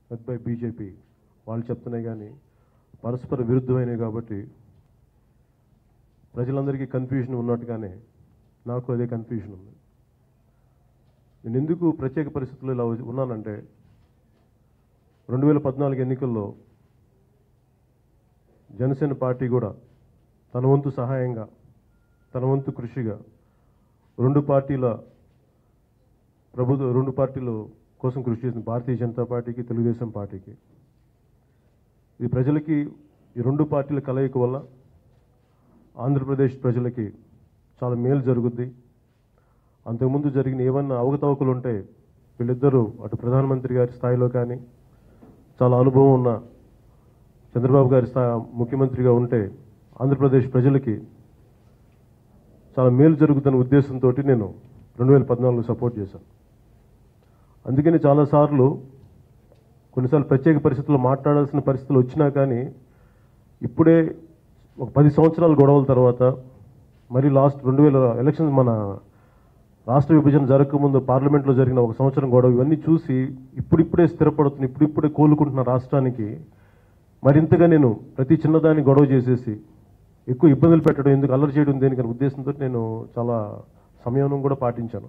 Led by BJP వాళ్ళు చెప్తున్నాయి కానీ పరస్పర విరుద్ధమైనవి కాబట్టి ప్రజలందరికీ కన్ఫ్యూజన్ ఉన్నట్టుగానే నాకు అదే కన్ఫ్యూజన్ ఉంది నేను ఎందుకు ప్రత్యేక పరిస్థితుల్లో ఇలా ఉన్నానంటే రెండు వేల పద్నాలుగు ఎన్నికల్లో జనసేన పార్టీ కూడా తన వంతు సహాయంగా తన వంతు కృషిగా రెండు పార్టీల ప్రభుత్వ రెండు పార్టీల కోసం కృషి చేసింది భారతీయ జనతా పార్టీకి తెలుగుదేశం పార్టీకి ఇది ప్రజలకి ఈ రెండు పార్టీల కలయిక వల్ల ఆంధ్రప్రదేశ్ ప్రజలకి చాలా మేలు జరుగుద్ది అంతకుముందు జరిగిన ఏమన్నా అవకతవకలు ఉంటే వీళ్ళిద్దరూ అటు ప్రధానమంత్రి గారి స్థాయిలో కానీ చాలా అనుభవం ఉన్న చంద్రబాబు గారి స్థా ముఖ్యమంత్రిగా ఉంటే ఆంధ్రప్రదేశ్ ప్రజలకి చాలా మేలు జరుగుతున్న ఉద్దేశంతో నేను రెండు వేల పద్నాలుగులో సపోర్ట్ చేశాను అందుకని చాలాసార్లు కొన్నిసార్లు ప్రత్యేక పరిస్థితుల్లో మాట్లాడాల్సిన పరిస్థితులు వచ్చినా కానీ ఇప్పుడే ఒక పది సంవత్సరాల గొడవల తర్వాత మరి లాస్ట్ రెండు వేల ఎలక్షన్ మన రాష్ట్ర విభజన జరగకముందు పార్లమెంట్లో జరిగిన ఒక సంవత్సరం గొడవ ఇవన్నీ చూసి ఇప్పుడిప్పుడే స్థిరపడుతున్న ఇప్పుడిప్పుడే కోలుకుంటున్న రాష్ట్రానికి మరింతగా నేను ప్రతి చిన్నదాన్ని గొడవ చేసేసి ఎక్కువ ఇబ్బందులు పెట్టడం ఎందుకు అల్లరి చేయడం దేనికనే ఉద్దేశంతో నేను చాలా సంయమనం కూడా పాటించాను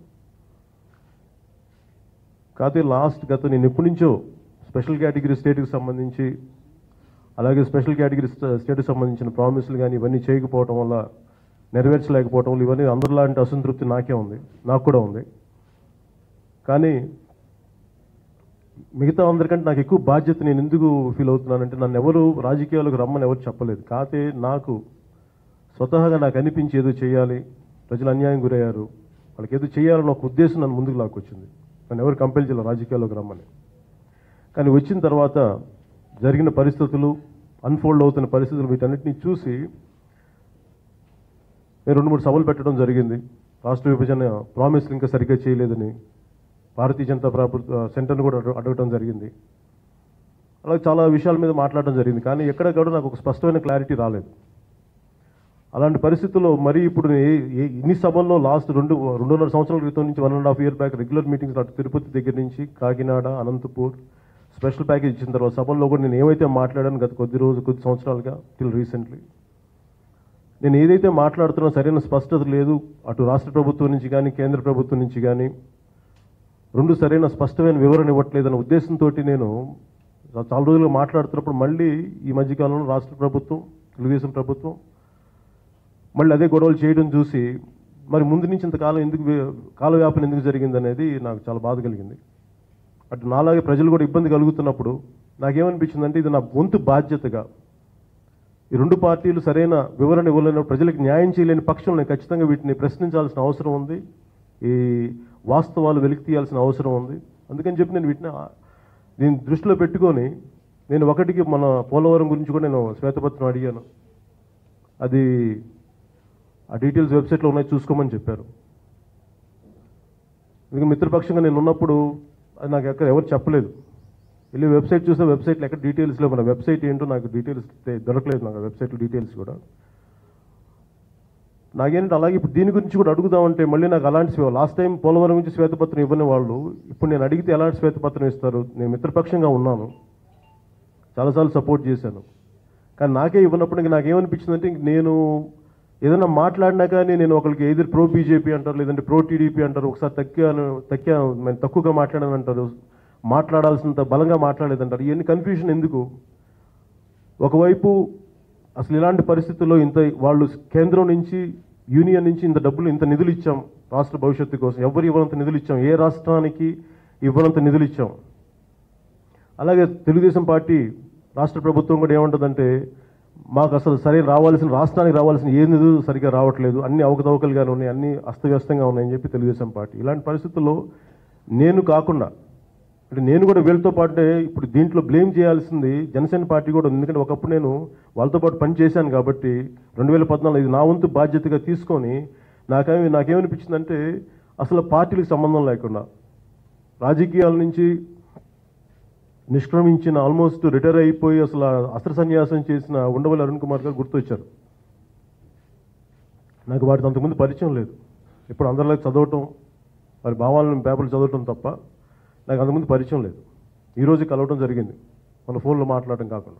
కాకపోతే లాస్ట్ గత నేను ఎప్పటి నుంచో స్పెషల్ కేటగిరీ స్టేట్కి సంబంధించి అలాగే స్పెషల్ కేటగిరీ స్టేట్కి సంబంధించిన ప్రామిస్లు కానీ ఇవన్నీ చేయకపోవడం వల్ల నెరవేర్చలేకపోవటం వల్ల ఇవన్నీ అందరిలాంటి అసంతృప్తి నాకే ఉంది నాకు కూడా ఉంది కానీ మిగతా అందరికంటే నాకు ఎక్కువ బాధ్యత నేను ఎందుకు ఫీల్ అవుతున్నానంటే నన్ను ఎవరు రాజకీయాలకు రమ్మని ఎవరు చెప్పలేదు కాకపోతే నాకు స్వతహాగా నాకు అనిపించి ఏదో చేయాలి ప్రజలు అన్యాయం గురయ్యారు వాళ్ళకి ఏదో చేయాలని ఒక ఉద్దేశం నన్ను ముందుకు లాక్కొచ్చింది నన్ను ఎవరు కంపెల్ చేయాలి రాజకీయాల్లోకి రమ్మని కానీ వచ్చిన తర్వాత జరిగిన పరిస్థితులు అన్ఫోల్డ్ అవుతున్న పరిస్థితులు వీటన్నిటిని చూసి నేను రెండు మూడు సభలు పెట్టడం జరిగింది రాష్ట్ర విభజన ప్రామిస్లు ఇంకా సరిగ్గా చేయలేదని భారతీయ జనతా ప్రభుత్వ సెంటర్ని కూడా అడగ- అడగటం జరిగింది అలాగే చాలా విషయాల మీద మాట్లాడడం జరిగింది కానీ ఎక్కడ కూడా నాకు ఒక స్పష్టమైన క్లారిటీ రాలేదు అలాంటి పరిస్థితుల్లో మరీ ఇప్పుడు నేను ఏ- ఏ- ఇన్ని సభల్లో లాస్ట్ రెండు రెండున్నర సంవత్సరాల క్రితం నుంచి one and half year back regular meetings అటు తిరుపతి దగ్గర నుంచి కాకినాడ అనంతపూర్ స్పెషల్ ప్యాకేజ్ ఇచ్చిన తర్వాత సభల్లో కూడా నేను ఏమైతే మాట్లాడాను గత కొద్ది రోజు కొద్ది సంవత్సరాలుగా టిల్ రీసెంట్లీ నేను ఏదైతే మాట్లాడుతున్నా సరైన స్పష్టత లేదు అటు రాష్ట్ర ప్రభుత్వం నుంచి కానీ కేంద్ర ప్రభుత్వం నుంచి కానీ రెండు సరైన స్పష్టమైన వివరణ ఇవ్వట్లేదన్న ఉద్దేశంతో నేను చాలా రోజులుగా మాట్లాడుతున్నప్పుడు మళ్ళీ ఈ మధ్యకాలంలో రాష్ట్ర ప్రభుత్వం తెలుగుదేశం ప్రభుత్వం మళ్ళీ అదే గొడవలు చేయడం చూసి మరి ముందు నుంచి ఇంతకాలం ఎందుకు వే- కాలవ్యాపన ఎందుకు జరిగింది అనేది నాకు చాలా బాధ కలిగింది అటు నాలాగే ప్రజలు కూడా ఇబ్బంది కలుగుతున్నప్పుడు నాకేమనిపించిందంటే ఇది నా వంతు బాధ్యతగా ఈ రెండు పార్టీలు సరైన వివరణ ఇవ్వలేని ప్రజలకు న్యాయం చేయలేని పక్షంలో నేను ఖచ్చితంగా వీటిని ప్రశ్నించాల్సిన అవసరం ఉంది ఈ వాస్తవాలు వెలికి తీయాల్సిన అవసరం ఉంది అందుకని చెప్పి నేను వీటిని ఆ- దీన్ని దృష్టిలో పెట్టుకొని నేను ఒకటికి మన పోలవరం గురించి కూడా నేను శ్వేతపత్రం అడిగాను అది ఆ డీటెయిల్స్ వెబ్సైట్లో ఉన్నాయి చూసుకోమని చెప్పారు ఎందుకంటే మిత్రపక్షంగా నేను ఉన్నప్పుడు అది నాకు ఎక్కడ ఎవరు చెప్పలేదు వెళ్ళి వెబ్సైట్ చూస్తే వెబ్సైట్లో ఎక్కడ డీటెయిల్స్ లేవు మన వెబ్సైట్ ఏంటో నాకు డీటెయిల్స్ తె- దొరకలేదు నాకు వెబ్సైట్ డీటెయిల్స్ కూడా నాకేంటంటే అలాగే ఇప్పుడు దీని గురించి కూడా అడుగుదామంటే మళ్ళీ నాకు అలాంటి లాస్ట్ టైం పోలవరం గురించి శ్వేతపత్రం ఇవ్వని వాళ్ళు ఇప్పుడు నేను అడిగితే ఎలాంటి శ్వేతపత్రం ఇస్తారు నేను మిత్రపక్షంగా ఉన్నాను చాలాసార్లు సపోర్ట్ చేశాను కానీ నాకే ఇవ్వనప్పుడు ఇంక నాకేమనిపించిందంటే ఇంక నేను ఏదైనా మాట్లాడినా కానీ నేను ఒకరికి ఏదో ప్రో బీజేపీ అంటారు లేదంటే ప్రో టీడీపీ అంటారు ఒకసారి తక్కాను తక్కా నేను తక్కువగా మాట్లాడాను అంటారు మాట్లాడాల్సినంత బలంగా మాట్లాడలేదంటారు ఇవన్నీ కన్ఫ్యూజన్ ఎందుకు ఒకవైపు అసలు ఇలాంటి పరిస్థితుల్లో ఇంత వాళ్ళు కేంద్రం నుంచి యూనియన్ నుంచి ఇంత డబ్బులు ఇంత నిధులు ఇచ్చాం రాష్ట్ర భవిష్యత్తు కోసం ఎవరు ఇవ్వనంత నిధులు ఇచ్చాం ఏ రాష్ట్రానికి ఇవ్వనంత నిధులు ఇచ్చాం అలాగే తెలుగుదేశం పార్టీ రాష్ట్ర ప్రభుత్వం కూడా ఏమంటుందంటే మాకు అసలు సరైన రావాల్సిన రాష్ట్రానికి రావాల్సిన ఏ నిధులు సరిగ్గా రావట్లేదు అన్ని అవకతవకలుగానే ఉన్నాయి అన్ని అస్తవ్యస్తంగా ఉన్నాయని చెప్పి తెలుగుదేశం పార్టీ ఇలాంటి పరిస్థితుల్లో నేను కాకుండా అంటే నేను కూడా వీళ్ళతో పాటే ఇప్పుడు దీంట్లో బ్లేమ్ చేయాల్సింది జనసేన పార్టీ కూడా ఉంది ఎందుకంటే ఒకప్పుడు నేను వాళ్ళతో పాటు పని చేశాను కాబట్టి రెండు వేల పద్నాలుగు ఇది నా వంతు బాధ్యతగా తీసుకొని నాకేమి నాకేమనిపించిందంటే అసలు పార్టీలకు సంబంధం లేకుండా రాజకీయాల నుంచి నిష్క్రమించిన ఆల్మోస్ట్ రిటైర్ అయిపోయి అసలు అస్త్ర సన్యాసం చేసిన ఉండవల్లి అరుణ్ కుమార్ గారు గుర్తొచ్చారు నాకు వాటితో అంతకుముందు పరిచయం లేదు ఇప్పుడు అందరిలో చదవటం వారి భావాలను పేపర్లు చదవటం తప్ప నాకు అంతకుముందు పరిచయం లేదు ఈరోజు కలవడం జరిగింది మన ఫోన్లో మాట్లాడటం కాకుండా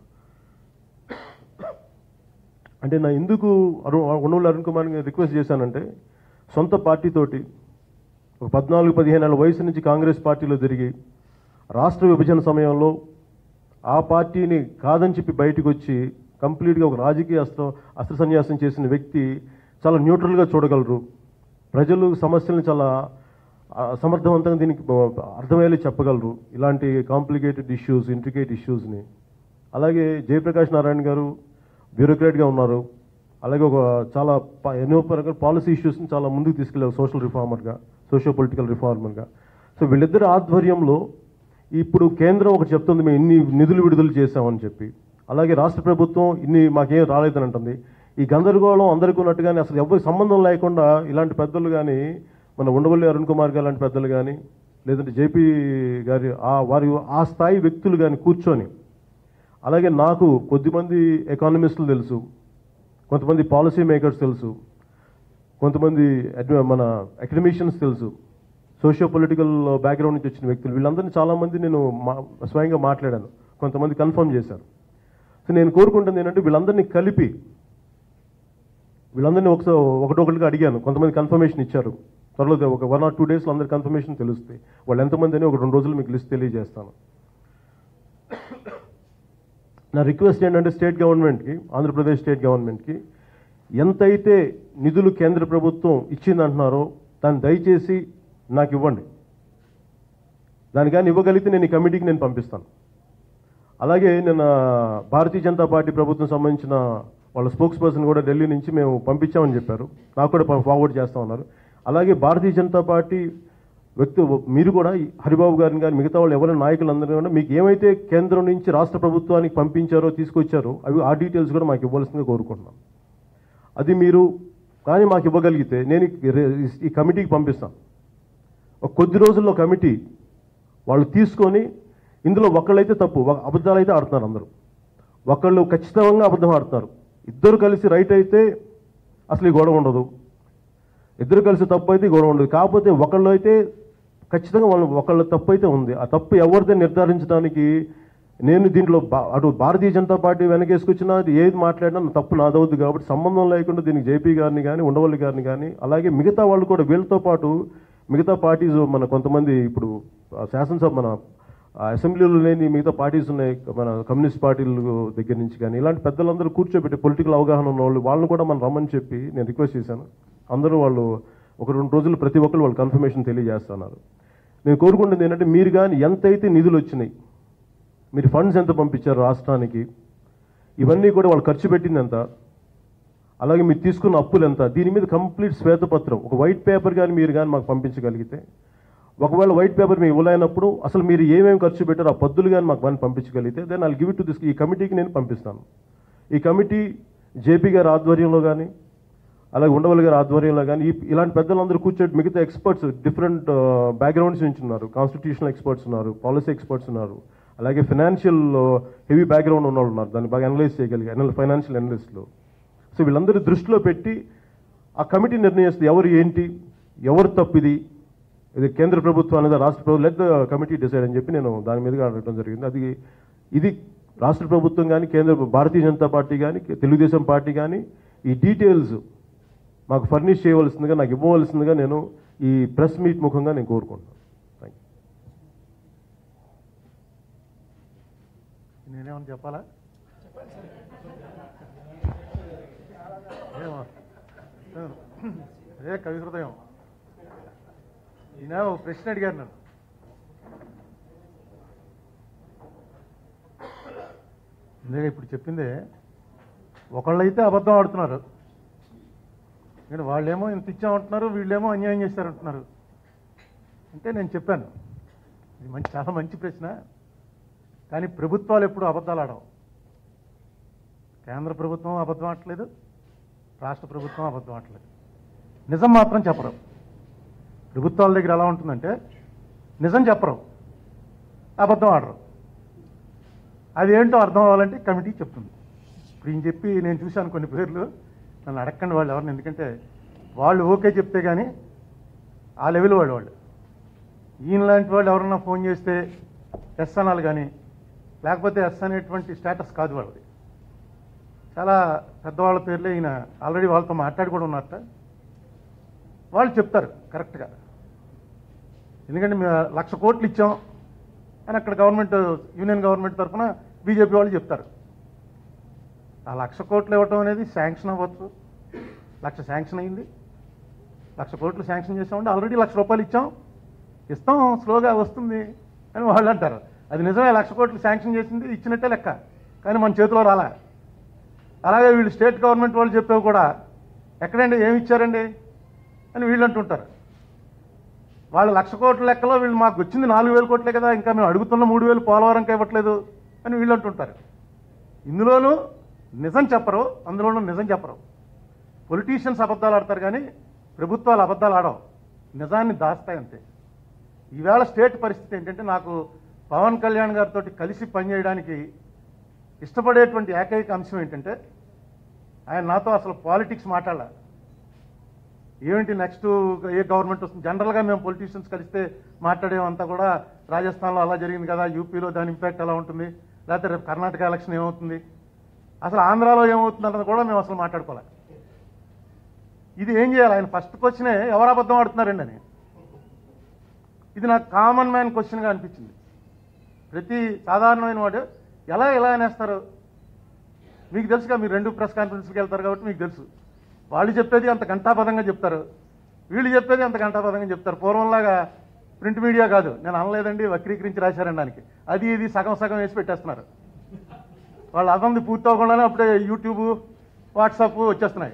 అంటే నా ఎందుకు అరు ఉండవల్లి అరుణ్ కుమార్ రిక్వెస్ట్ చేశానంటే సొంత పార్టీతోటి ఒక పద్నాలుగు పదిహేను ఏళ్ళ వయసు నుంచి కాంగ్రెస్ పార్టీలో తిరిగి రాష్ట్ర విభజన సమయంలో ఆ పార్టీని కాదని చెప్పి బయటకు వచ్చి కంప్లీట్గా ఒక రాజకీయ అస్త్ర అస్త్ర సన్యాసం చేసిన వ్యక్తి చాలా న్యూట్రల్గా చూడగలరు ప్రజలు సమస్యలను చాలా ఆ, సమర్థవంతంగా దీనికి ఆ, అర్థమయ్యేలా చెప్పగలరు ఇలాంటి కాంప్లికేటెడ్ ఇష్యూస్ ఇంట్రికేట్ ఇష్యూస్ని అలాగే జయప్రకాష్ నారాయణ గారు బ్యూరోక్రాట్గా ఉన్నారు అలాగే ఒక చాలా ప- ఎన్నో రకాల పాలసీ ఇష్యూస్ని చాలా ముందుకు తీసుకెళ్ళారు సోషల్ రిఫార్మర్గా సోషియో పొలిటికల్ రిఫార్మర్గా సో వీళ్ళిద్దరి ఆధ్వర్యంలో ఇప్పుడు కేంద్రం ఒకటి చెప్తుంది మేము ఇన్ని నిధులు విడుదల చేశామని చెప్పి అలాగే రాష్ట్ర ప్రభుత్వం ఇన్ని మాకేం రాలేదని అంటుంది ఈ గందరగోళం అందరికీ ఉన్నట్టుగానే అసలు ఎవరికి సంబంధం లేకుండా ఇలాంటి పెద్దలు కానీ మన ఉండవల్లి అరుణ్ కుమార్ గారు లాంటి పెద్దలు కానీ లేదంటే జేపీ గారి ఆ వారి ఆ స్థాయి వ్యక్తులు కానీ కూర్చొని అలాగే నాకు కొద్దిమంది ఎకానమిస్టులు తెలుసు కొంతమంది పాలసీ మేకర్స్ తెలుసు కొంతమంది అడ్వ- మన అకాడమిషియన్స్ తెలుసు సోషియో పొలిటికల్ బ్యాక్గ్రౌండ్ నుంచి వచ్చిన వ్యక్తులు వీళ్ళందరినీ చాలామంది నేను మా- స్వయంగా మాట్లాడాను కొంతమంది కన్ఫర్మ్ చేశారు సో నేను కోరుకుంటుంది ఏంటంటే వీళ్ళందరినీ కలిపి వీళ్ళందరినీ ఒకసారి ఒకటొకటిగా అడిగాను కొంతమంది కన్ఫర్మేషన్ ఇచ్చారు త్వరలో ఒక వన్ ఆర్ టూ డేస్లో అందరి కన్ఫర్మేషన్ తెలుస్తాయి వాళ్ళు ఎంతమంది అని ఒక రెండు రోజులు మీకు లిస్ట్ తెలియజేస్తాను నా రిక్వెస్ట్ ఏంటంటే స్టేట్ గవర్నమెంట్కి ఆంధ్రప్రదేశ్ స్టేట్ గవర్నమెంట్కి ఎంతైతే నిధులు కేంద్ర ప్రభుత్వం ఇచ్చిందంటున్నారో దాన్ని దయచేసి నాకు ఇవ్వండి దాని కానీ ఇవ్వగలిగితే నేను ఈ కమిటీకి నేను పంపిస్తాను అలాగే నిన్న భారతీయ జనతా పార్టీ ప్రభుత్వం సంబంధించిన వాళ్ళ స్పోక్స్ పర్సన్ కూడా ఢిల్లీ నుంచి మేము పంపించామని చెప్పారు నాకు కూడా ఫార్వర్డ్ చేస్తా ఉన్నారు అలాగే భారతీయ జనతా పార్టీ వ్యక్తి మీరు కూడా ఈ హరిబాబు గారిని కానీ మిగతా వాళ్ళు ఎవరైనా నాయకులందరూ కూడా మీకు ఏమైతే కేంద్రం నుంచి రాష్ట్ర ప్రభుత్వానికి పంపించారో తీసుకొచ్చారో అవి ఆ డీటెయిల్స్ కూడా మాకు ఇవ్వాల్సిందిగా కోరుకుంటున్నాం అది మీరు కానీ మాకు ఇవ్వగలిగితే నేను ఈ రే- ఈ కమిటీకి పంపిస్తాను ఒక కొద్ది రోజుల్లో కమిటీ వాళ్ళు తీసుకొని ఇందులో ఒకళ్ళైతే తప్పు ఒక అబద్ధాలు అయితే ఆడుతున్నారు అందరూ ఒకళ్ళు ఖచ్చితంగా అబద్ధం ఆడుతున్నారు ఇద్దరు కలిసి రైట్ అయితే అసలు ఈ గొడవ ఉండదు ఇద్దరు కలిసి తప్పు అయితే ఈ గొడవ ఉండదు కాకపోతే ఒకళ్ళు అయితే ఖచ్చితంగా వాళ్ళు ఒకళ్ళ తప్పు అయితే ఉంది ఆ తప్పు ఎవరిదే నిర్ధారించడానికి నేను దీంట్లో బా- అటు భారతీయ జనతా పార్టీ వెనకేసుకొచ్చినా అది ఏది మాట్లాడినా నా తప్పు నాదవుద్ది కాబట్టి సంబంధం లేకుండా దీనికి జేపీ గారిని కానీ ఉండవల్లి గారిని కానీ అలాగే మిగతా వాళ్ళు కూడా వీళ్ళతో పాటు మిగతా పార్టీస్ మన కొంతమంది ఇప్పుడు ఆ శాసనసభ మన ఆ అసెంబ్లీలో లేని మిగతా పార్టీస్ ఉన్నాయి మన కమ్యూనిస్ట్ పార్టీల దగ్గర నుంచి కానీ ఇలాంటి పెద్దలందరూ కూర్చోబెట్టి పొలిటికల్ అవగాహన ఉన్న వాళ్ళు వాళ్ళని కూడా మనం రమ్మని చెప్పి నేను రిక్వెస్ట్ చేశాను అందరూ వాళ్ళు ఒక రెండు రోజులు ప్రతి ఒక్కరు వాళ్ళు కన్ఫర్మేషన్ తెలియజేస్తున్నారు నేను కోరుకుంటుంది ఏంటంటే మీరు కానీ ఎంతైతే నిధులు వచ్చినాయి మీరు ఫండ్స్ ఎంత పంపించారు రాష్ట్రానికి ఇవన్నీ కూడా వాళ్ళు ఖర్చు పెట్టింది ఎంత అలాగే మీరు తీసుకున్న అప్పులు ఎంత దీని మీద కంప్లీట్ శ్వేతపత్రం ఒక వైట్ పేపర్ కానీ మీరు కానీ మాకు పంపించగలిగితే ఒకవేళ వైట్ పేపర్ మీకు ఇవ్వలేనప్పుడు అసలు మీరు ఏమేమి ఖర్చు పెట్టారో ఆ పద్దులు కానీ మాకు కానీ పంపించగలిగితే then I give it to this ఈ కమిటీకి నేను పంపిస్తాను ఈ కమిటీ జేపీ గారి ఆధ్వర్యంలో కానీ అలాగే ఉండవల్లి గారి ఆధ్వర్యంలో కానీ ఈ ఇలాంటి పెద్దలందరూ కూర్చోటి మిగతా ఎక్స్పర్ట్స్ డిఫరెంట్ బ్యాక్గ్రౌండ్స్ నుంచి ఉన్నారు కాన్స్టిట్యూషనల్ ఎక్స్పర్ట్స్ ఉన్నారు పాలసీ ఎక్స్పర్ట్స్ ఉన్నారు అలాగే ఫైనాన్షియల్ హెవీ బ్యాక్గ్రౌండ్ ఉన్న వాళ్ళు ఉన్నారు దాన్ని బాగా అనలైజ్ చేయగలిగే ఫైనాన్షియల్ అనలిస్టులు సో వీళ్ళందరూ దృష్టిలో పెట్టి ఆ కమిటీ నిర్ణయిస్తుంది ఎవరు ఏంటి ఎవరు తప్పిది ఇది కేంద్ర ప్రభుత్వం అనేది రాష్ట్ర ప్రభుత్వం లెట్ ద కమిటీ డిసైడ్ అని చెప్పి నేను దాని మీదుగా అడగడం జరిగింది అది ఇది రాష్ట్ర ప్రభుత్వం కానీ కేంద్ర భారతీయ జనతా పార్టీ కానీ తెలుగుదేశం పార్టీ కానీ ఈ డీటెయిల్స్ మాకు ఫర్నిష్ చేయవలసిందిగా నాకు ఇవ్వవలసిందిగా నేను ఈ ప్రెస్ మీట్ ముఖంగా నేను కోరుకుంటున్నాను థ్యాంక్ యూ నేనేమన్నా చెప్పాలా ఏమో అదే కవి హృదయం ఈయన ఒక ప్రశ్న అడిగారు నన్ను ఇందుకే ఇప్పుడు చెప్పిందే ఒకళ్ళైతే అబద్ధం ఆడుతున్నారు నేను వాళ్ళేమో ఇంత ఇచ్చామంటున్నారు వీళ్ళేమో అన్యాయం చేశారంటున్నారు అంటే నేను చెప్పాను ఇది మంచి చాలా మంచి ప్రశ్న కానీ ప్రభుత్వాలు ఎప్పుడు అబద్ధాలు ఆడవు కేంద్ర ప్రభుత్వం అబద్ధం ఆడట్లేదు రాష్ట్ర ప్రభుత్వం అబద్ధం ఆడట్లేదు నిజం మాత్రం చెప్పరు ప్రభుత్వాల దగ్గర ఎలా ఉంటుందంటే నిజం చెప్పరు అబద్ధం ఆడరు అది ఏంటో అర్థం అవ్వాలంటే కమిటీ చెప్తుంది ఇప్పుడు ఈయన చెప్పి నేను చూశాను కొన్ని పేర్లు నన్ను అడగండి వాళ్ళు ఎవరిని ఎందుకంటే వాళ్ళు ఓకే చెప్తే కానీ ఆ లెవెల్ వాళ్ళు వాళ్ళు ఈయన లాంటి వాళ్ళు ఎవరన్నా ఫోన్ చేస్తే ఎస్ అనాలి కానీ లేకపోతే ఎస్ అనేటువంటి స్టేటస్ కాదు వాళ్ళది చాలా పెద్దవాళ్ళ పేర్లే ఈయన ఆల్రెడీ వాళ్ళతో మాట్లాడి కూడా ఉన్నారట వాళ్ళు చెప్తారు కరెక్ట్గా ఎందుకంటే మేము లక్ష కోట్లు ఇచ్చాం అని అక్కడ గవర్నమెంట్ యూనియన్ గవర్నమెంట్ తరఫున బీజేపీ వాళ్ళు చెప్తారు ఆ లక్ష కోట్లు ఇవ్వటం అనేది శాంక్షన్ అవ్వచ్చు లక్ష శాంక్షన్ అయింది లక్ష కోట్లు శాంక్షన్ చేసామంటే ఆల్రెడీ లక్ష రూపాయలు ఇచ్చాం ఇస్తాం స్లోగా వస్తుంది అని వాళ్ళు అంటారు అది నిజమే లక్ష కోట్లు శాంక్షన్ చేసింది ఇచ్చినట్టే లెక్క కానీ మన చేతిలో రాలా అలాగే వీళ్ళు స్టేట్ గవర్నమెంట్ వాళ్ళు చెప్పేవి కూడా ఎక్కడండి ఏమి ఇచ్చారండి అని వీళ్ళు అంటుంటారు వాళ్ళ లక్ష కోట్ల లెక్కలో వీళ్ళు మాకు వచ్చింది నాలుగు వేల కోట్లే కదా ఇంకా మేము అడుగుతున్న మూడు వేలు పోలవరంకి ఇవ్వట్లేదు అని వీళ్ళు అంటుంటారు ఇందులోనూ నిజం చెప్పరు అందులోనూ నిజం చెప్పరు పొలిటీషియన్స్ అబద్ధాలు ఆడతారు కానీ ప్రభుత్వాలు అబద్ధాలు ఆడవు నిజాన్ని దాస్తాయి అంతే ఈవేళ స్టేట్ పరిస్థితి ఏంటంటే నాకు పవన్ కళ్యాణ్ గారితో కలిసి పనిచేయడానికి ఇష్టపడేటువంటి ఏకైక అంశం ఏంటంటే ఆయన నాతో అసలు పాలిటిక్స్ మాట్లాడాల ఏమిటి నెక్స్ట్ ఏ గవర్నమెంట్ వస్తుంది జనరల్గా మేము పొలిటీషియన్స్ కలిస్తే మాట్లాడేమంతా కూడా రాజస్థాన్లో అలా జరిగింది కదా యూపీలో దాని ఇంపాక్ట్ ఎలా ఉంటుంది లేకపోతే రేపు కర్ణాటక ఎలక్షన్ ఏమవుతుంది అసలు ఆంధ్రాలో ఏమవుతుంది అన్నది కూడా మేము అసలు మాట్లాడుకోవాలి ఇది ఏం చేయాలి ఆయన ఫస్ట్ క్వశ్చనే ఎవరు అబద్ధం ఆడుతున్నారండి అని ఇది నాకు కామన్ మ్యాన్ క్వశ్చన్గా అనిపించింది ప్రతి సాధారణమైన వాడు ఎలా ఎలా అనేస్తారు మీకు తెలుసుగా మీరు రెండు ప్రెస్ కాన్ఫరెన్స్కి వెళ్తారు కాబట్టి మీకు తెలుసు వాళ్ళు చెప్పేది అంత గంటాపదంగా చెప్తారు వీళ్ళు చెప్పేది అంత గంటాపదంగా చెప్తారు పూర్వంలాగా ప్రింట్ మీడియా కాదు నేను అనలేదండి వక్రీకరించి రాశారండి దానికి అది ఇది సగం సగం వేసి పెట్టేస్తున్నారు వాళ్ళు అదంది పూర్తి అవ్వకుండానే అప్పుడే యూట్యూబ్ వాట్సాప్ వచ్చేస్తున్నాయి